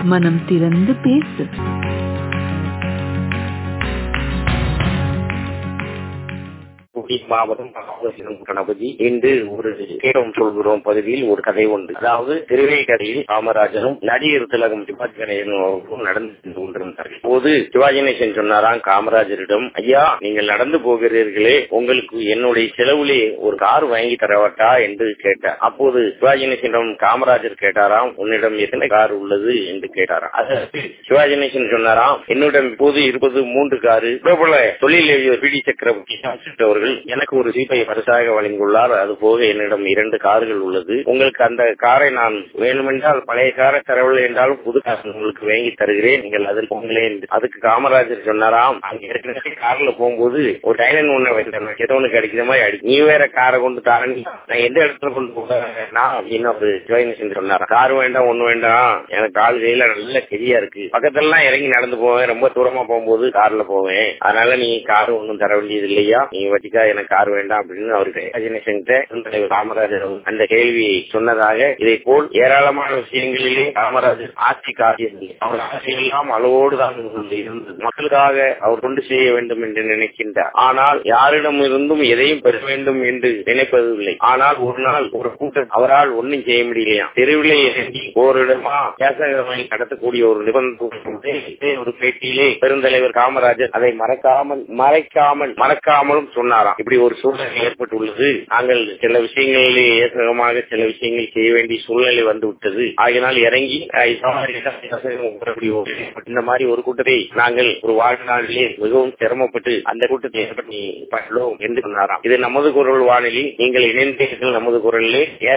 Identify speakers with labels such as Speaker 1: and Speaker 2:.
Speaker 1: மனம் திறந்து பேசு
Speaker 2: தூத்துக்குடி மாவட்டம் நாகப்பட்டினம் கணபதி இன்று ஒரு கேடம் சொல்கிறோம் பகுதியில் ஒரு கதை உண்டு அதாவது திருவேக்கரையில் காமராஜரும் நடிகர் திலகம் சிவாஜி கணேசனும் அவர்களும் நடந்து சென்று கொண்டிருந்தார்கள் போது சிவாஜி கணேசன் சொன்னாராம் காமராஜரிடம் ஐயா நீங்கள் நடந்து போகிறீர்களே உங்களுக்கு என்னுடைய செலவுலே ஒரு கார் வாங்கி தரவட்டா என்று கேட்டார் அப்போது சிவாஜி கணேசனிடம் காமராஜர் கேட்டாராம் உன்னிடம் எத்தனை கார் உள்ளது என்று கேட்டாராம் அதற்கு சிவாஜி கணேசன் சொன்னாராம் என்னிடம் இப்போது இருப்பது மூன்று காரு பிரபல தொழில் பிடி சக்கரவர்த்தி அவர்கள் எனக்கு ஒரு சீப்பை பரிசாக வழங்கியுள்ளார் அது போக என்னிடம் இரண்டு கார்கள் உள்ளது உங்களுக்கு அந்த காரை நான் வேண்டுமென்றால் பழைய காரை தரவில்லை என்றாலும் புது கார் உங்களுக்கு வாங்கி தருகிறேன் நீங்கள் அதில் போங்களேன் அதுக்கு காமராஜர் சொன்னாராம் அங்க ஏற்கனவே கார்ல போகும்போது ஒரு டைலன் ஒண்ணு வைத்தேன் எதோன்னு கிடைக்கிற மாதிரி அடி நீ வேற காரை கொண்டு தரேன் நான் எந்த இடத்துல கொண்டு போகிறேன் அப்படின்னு ஒரு ஜோயினேஷன் சொன்னார் கார் வேண்டாம் ஒண்ணு வேண்டாம் எனக்கு கால் கையில நல்ல கெதியா இருக்கு பக்கத்துல இறங்கி நடந்து போவேன் ரொம்ப தூரமா போகும்போது கார்ல போவேன் அதனால நீ கார் ஒன்றும் தர வேண்டியது இல்லையா நீ வட்டிக்கா எனக்கு கார் வேண்டாம் அப்படின்னு அவருக்கு தலைவர் காமராஜர் அந்த கேள்வியை சொன்னதாக இதை போல் ஏராளமான விஷயங்களிலே காமராஜர் ஆட்சி காட்டியது அவர் ஆட்சியெல்லாம் அளவோடு தான் இருந்தது மக்களுக்காக அவர் கொண்டு செய்ய வேண்டும் என்று நினைக்கின்றார் ஆனால் யாரிடம் இருந்தும் எதையும் பெற வேண்டும் என்று நினைப்பதில்லை ஆனால் ஒரு நாள் ஒரு கூட்டம் அவரால் ஒன்றும் செய்ய முடியலையா தெருவிலே இறங்கி ஓரிடமா கேசகமாய் நடத்தக்கூடிய ஒரு நிபந்தனை ஒரு பேட்டியிலே பெருந்தலைவர் காமராஜர் அதை மறக்காமல் மறைக்காமல் மறக்காமலும் சொன்னாராம் இப்படி ஒரு சூழ்நிலை ஏற்பட்டுள்ளது நாங்கள் சில விஷயங்களிலே ஏசகமாக சில விஷயங்கள் செய்ய வேண்டிய சூழ்நிலை வந்து விட்டது ஆகினால் இறங்கி இந்த மாதிரி ஒரு கூட்டத்தை நாங்கள் ஒரு வாழ்நாளிலே மிகவும் சிரமப்பட்டு அந்த கூட்டத்தை ஏற்படுத்தி என்று சொன்னாராம் இது நமது குரல் வானிலை நீங்கள் இணைந்தீர்கள் நமது குரலிலே